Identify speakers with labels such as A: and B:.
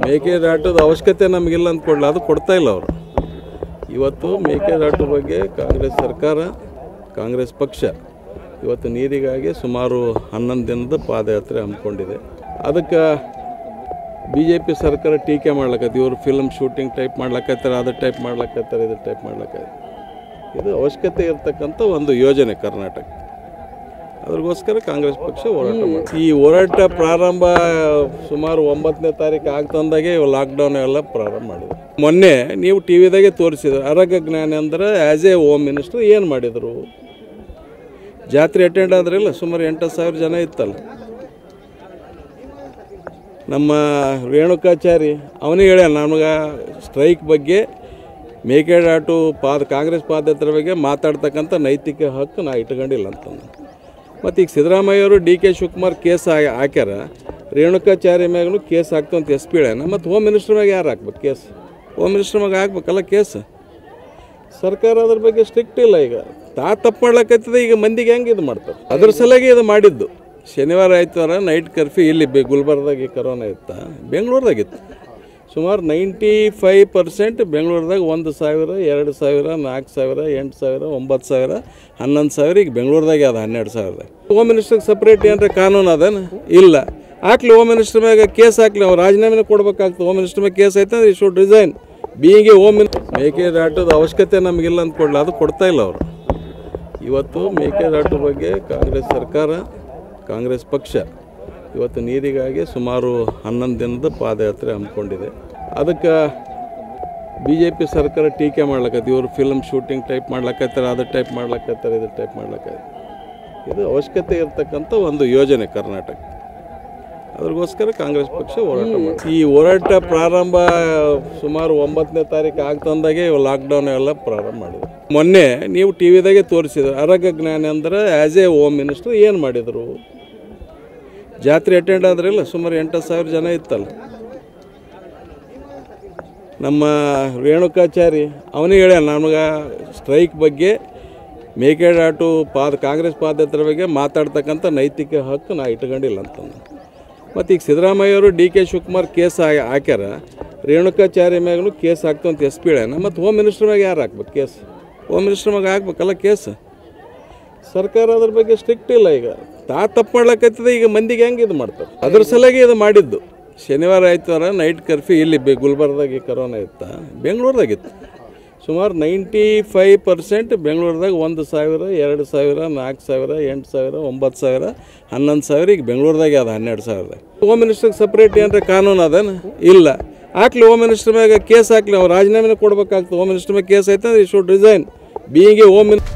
A: ಮೇಕೆದಾಟದ ಅವಶ್ಯಕತೆ ನಮಗಿಲ್ಲ ಅಂದ್ಕೊಡ್ಲ ಅದು ಕೊಡ್ತಾ ಇಲ್ಲ ಅವರು ಇವತ್ತು ಮೇಕೆದಾಟು ಬಗ್ಗೆ ಕಾಂಗ್ರೆಸ್ ಸರ್ಕಾರ ಕಾಂಗ್ರೆಸ್ ಪಕ್ಷ ಇವತ್ತು ನೀರಿಗಾಗಿ ಸುಮಾರು ಹನ್ನೊಂದು ದಿನದ ಪಾದಯಾತ್ರೆ ಹಮ್ಮಿಕೊಂಡಿದೆ ಅದಕ್ಕೆ ಬಿ ಜೆ ಪಿ ಸರ್ಕಾರ ಟೀಕೆ ಮಾಡ್ಲಕತ್ತೆ ಇವರು ಫಿಲ್ಮ್ ಶೂಟಿಂಗ್ ಟೈಪ್ ಮಾಡ್ಲಕತ್ತಾರೆ ಅದು ಟೈಪ್ ಮಾಡ್ಲಕತ್ತಾರೆ ಇದು ಟೈಪ್ ಮಾಡ್ಲಕತ್ತಾರೆ ಇದು ಅವಶ್ಯಕತೆ ಇರತಕ್ಕಂಥ ಒಂದು ಯೋಜನೆ ಕರ್ನಾಟಕ ಅದ್ರಗೋಸ್ಕರ ಕಾಂಗ್ರೆಸ್ ಪಕ್ಷ ಹೋರಾಟ ಮಾಡಿ ಈ ಹೋರಾಟ ಪ್ರಾರಂಭ ಸುಮಾರು ಒಂಬತ್ತನೇ ತಾರೀಕು ಆಗ್ತಂದಾಗೆ ಲಾಕ್ಡೌನ್ ಎಲ್ಲ ಪ್ರಾರಂಭ ಮಾಡಿದ್ರು ಮೊನ್ನೆ ನೀವು ಟಿ ವಿದಾಗೆ ತೋರಿಸಿದ್ರು ಆರೋಗ್ಯ Jnanendra as a home minister ಏನು ಮಾಡಿದರು ಜಾತ್ರೆ ಅಟೆಂಡ್ ಆದ್ರಿಲ್ಲ ಸುಮಾರು ಎಂಟು ಸಾವಿರ ಜನ ಇತ್ತಲ್ಲ ನಮ್ಮ ರೇಣುಕಾಚಾರಿ ಅವನೇ ಹೇಳ್ಯಾನ ನಮಗೆ ಸ್ಟ್ರೈಕ್ ಬಗ್ಗೆ ಮೇಕೆದಾಟು ಪಾದ ಕಾಂಗ್ರೆಸ್ ಪಾದಯಾತ್ರೆ ಬಗ್ಗೆ ಮಾತಾಡ್ತಕ್ಕಂಥ ನೈತಿಕ ಹಕ್ಕು ನಾ ಇಟ್ಕೊಂಡಿಲ್ಲ ಅಂತಂದು ಮತ್ತು ಈಗ ಸಿದ್ದರಾಮಯ್ಯವರು ಡಿ ಕೆ ಶಿವಕುಮಾರ್ ಕೇಸ್ ಹಾ- ಹಾಕ್ಯಾರ ರೇಣುಕಾಚಾರ್ಯ ಮ್ಯಾಗೂ ಕೇಸ್ ಹಾಕ್ತು ಅಂತ ಎಸ್ ಪಿ ಹೇಳ್ಯಾನ ಮತ್ತು ಹೋಮ್ ಮಿನಿಸ್ಟರ್ ಮ್ಯಾಗ ಯಾರು ಹಾಕ್ಬೇಕು ಕೇಸ್ ಹೋಮ್ ಮಿನಿಸ್ಟರ್ ಮ್ಯಾಗ ಹಾಕ್ಬೇಕಲ್ಲ ಕೇಸ್ ಸರ್ಕಾರ ಅದ್ರ ಬಗ್ಗೆ ಸ್ಟ್ರಿಕ್ಟ್ ಇಲ್ಲ ಈಗ ತಾ ತಪ್ಪು ಮಾಡ್ಲಕತ್ತಿದೆ ಈಗ ಮಂದಿಗೆ ಹೆಂಗೆ ಇದು ಮಾಡ್ತಾರೆ ಅದ್ರ ಸಲುವಾಗಿ ಇದು ಮಾಡಿದ್ದು ಶನಿವಾರ ಆಯ್ತವಾರ ನೈಟ್ ಕರ್ಫ್ಯೂ ಇಲ್ಲಿ ಬೆ ಗುಲ್ಬರ್ದಾಗ ಕರೋನಾ ಇತ್ತ ಬೆಂಗಳೂರ್ದಾಗಿತ್ತು ಸುಮಾರು ನೈಂಟಿ ಫೈವ್ ಪರ್ಸೆಂಟ್ ಬೆಂಗಳೂರದಾಗ ಒಂದು ಸಾವಿರ ಎರಡು ಸಾವಿರ ನಾಲ್ಕು ಸಾವಿರ ಎಂಟು ಸಾವಿರ ಒಂಬತ್ತು ಸಾವಿರ ಹನ್ನೊಂದು ಸಾವಿರ ಈಗ ಬೆಂಗಳೂರದಾಗೆ ಅದ ಹನ್ನೆರಡು ಸಾವಿರದಾಗ ಹೋಮ್ ಮಿನಿಸ್ಟ್ರಿಗೆ ಸಪ್ರೇಟ್ ಏನಾರ ಕಾನೂನು ಅದೇನು ಇಲ್ಲ ಹಾಕ್ಲಿ ಹೋಮ್ ಮಿನಿಸ್ಟರ್ ಮ್ಯಾಗ ಕೇಸ್ ಹಾಕ್ಲಿ ಅವ್ರು ರಾಜೀನಾಮೆನ ಕೊಡ್ಬೇಕಾಗ್ತದೆ ಹೋಮ್ ಮಿನಿಸ್ಟರ್ ಮ್ಯಾಗ ಕೇಸ್ ಐತೆ ಅಂದ್ರೆ should resign being a home ಮೇಕೆದಾಟದ ಅವಶ್ಯಕತೆ ನಮಗಿಲ್ಲ ಅಂದ್ಕೊಡ್ಲ ಅದು ಕೊಡ್ತಾ ಇಲ್ಲ ಅವರು ಇವತ್ತು ಮೇಕೆದಾಟು ಬಗ್ಗೆ ಕಾಂಗ್ರೆಸ್ ಸರ್ಕಾರ ಕಾಂಗ್ರೆಸ್ ಪಕ್ಷ ಇವತ್ತು ನೀರಿಗಾಗಿ ಸುಮಾರು ಹನ್ನೊಂದು ದಿನದ ಪಾದಯಾತ್ರೆ ಹಮ್ಮಿಕೊಂಡಿದೆ ಅದಕ್ಕೆ ಬಿ ಜೆ ಪಿ ಸರ್ಕಾರ ಟೀಕೆ ಮಾಡ್ಲಕತ್ತೆ ಇವರು ಫಿಲ್ಮ್ ಶೂಟಿಂಗ್ ಟೈಪ್ ಮಾಡ್ಲಕತ್ತಾರೆ ಅದು ಟೈಪ್ ಮಾಡ್ಲಕತ್ತಾರೆ ಇದು ಟೈಪ್ ಮಾಡ್ಲಕತ್ತಾರೆ ಇದು ಅವಶ್ಯಕತೆ ಇರತಕ್ಕಂಥ ಒಂದು ಯೋಜನೆ ಕರ್ನಾಟಕ ಅದ್ರಗೋಸ್ಕರ ಕಾಂಗ್ರೆಸ್ ಪಕ್ಷ ಹೋರಾಟ ಮಾಡಿ ಈ ಹೋರಾಟ ಪ್ರಾರಂಭ ಸುಮಾರು ಒಂಬತ್ತನೇ ತಾರೀಕು ಆಗ್ತಂದಾಗೆ ಲಾಕ್ಡೌನ್ ಎಲ್ಲ ಪ್ರಾರಂಭ ಮಾಡಿದ್ರು ಮೊನ್ನೆ ನೀವು ಟಿ ವಿದಾಗೆ ತೋರಿಸಿದ್ರು ಆರೋಗ್ಯ Jnanendra as a home minister ಏನು ಮಾಡಿದರು ಜಾತ್ರೆ ಅಟೆಂಡ್ ಆದ್ರಿಲ್ಲ ಸುಮಾರು ಎಂಟು ಸಾವಿರ ಜನ ಇತ್ತಲ್ಲ ನಮ್ಮ ರೇಣುಕಾಚಾರಿ ಅವನೇ ಹೇಳ್ಯಾನ ನಮಗೆ ಸ್ಟ್ರೈಕ್ ಬಗ್ಗೆ ಮೇಕೆದಾಟು ಪಾದ ಕಾಂಗ್ರೆಸ್ ಪಾದಯಾತ್ರೆ ಬಗ್ಗೆ ಮಾತಾಡ್ತಕ್ಕಂಥ ನೈತಿಕ ಹಕ್ಕು ನಾ ಇಟ್ಕೊಂಡಿಲ್ಲ ಅಂತಂದು ಮತ್ತು ಈಗ ಸಿದ್ದರಾಮಯ್ಯವರು ಡಿ ಕೆ ಶಿವಕುಮಾರ್ ಕೇಸ್ ಹಾ- ಹಾಕ್ಯಾರ ರೇಣುಕಾಚಾರ್ಯ ಮ್ಯಾಗೂ ಕೇಸ್ ಹಾಕ್ತು ಅಂತ ಎಸ್ ಪಿ ಹೇಳ್ಯಾನ ಮತ್ತು ಹೋಮ್ ಮಿನಿಸ್ಟರ್ ಮ್ಯಾಗ ಯಾರು ಹಾಕ್ಬೇಕು ಕೇಸ್ ಹೋಮ್ ಮಿನಿಸ್ಟರ್ ಮ್ಯಾಗ ಹಾಕ್ಬೇಕಲ್ಲ ಕೇಸ್ ಸರ್ಕಾರ ಅದ್ರ ಬಗ್ಗೆ ಸ್ಟ್ರಿಕ್ಟ್ ಇಲ್ಲ ಈಗ ತಾ ತಪ್ಪು ಮಾಡ್ಲಕತ್ತಿದೆ ಈಗ ಮಂದಿಗೆ ಹೆಂಗೆ ಇದು ಮಾಡ್ತಾರೆ ಅದ್ರ ಸಲುವಾಗಿ ಇದು ಮಾಡಿದ್ದು ಶನಿವಾರ ಆಯ್ತವಾರ ನೈಟ್ ಕರ್ಫ್ಯೂ ಇಲ್ಲಿ ಬೆ ಗುಲ್ಬರ್ದಾಗ ಕರೋನಾ ಇತ್ತ ಬೆಂಗಳೂರದಾಗಿತ್ತು ಸುಮಾರು ನೈಂಟಿ ಫೈವ್ ಪರ್ಸೆಂಟ್ ಬೆಂಗಳೂರದಾಗ ಒಂದು ಸಾವಿರ ಎರಡು ಸಾವಿರ ನಾಲ್ಕು ಸಾವಿರ ಎಂಟು ಸಾವಿರ ಒಂಬತ್ತು ಸಾವಿರ ಹನ್ನೊಂದು ಸಾವಿರ ಈಗ ಬೆಂಗಳೂರದಾಗೆ ಅದ ಹನ್ನೆರಡು ಸಾವಿರದಾಗ ಹೋಮ್ ಮಿನಿಸ್ಟ್ರಿಗೆ ಸಪ್ರೇಟ್ ಏನಾರ ಕಾನೂನು ಅದೇನು ಇಲ್ಲ ಹಾಕ್ಲಿ ಹೋಮ್ ಮಿನಿಸ್ಟರ್ ಮ್ಯಾಗ ಕೇಸ್ ಹಾಕ್ಲಿ ಅವ್ರು ರಾಜೀನಾಮೆನ ಕೊಡ್ಬೇಕಾಗ್ತದೆ ಹೋಮ್ ಮಿನಿಸ್ಟರ್ ಮ್ಯಾಗ ಕೇಸ್ ಐತೆ ಅಂದ್ರೆ should resign being a home minister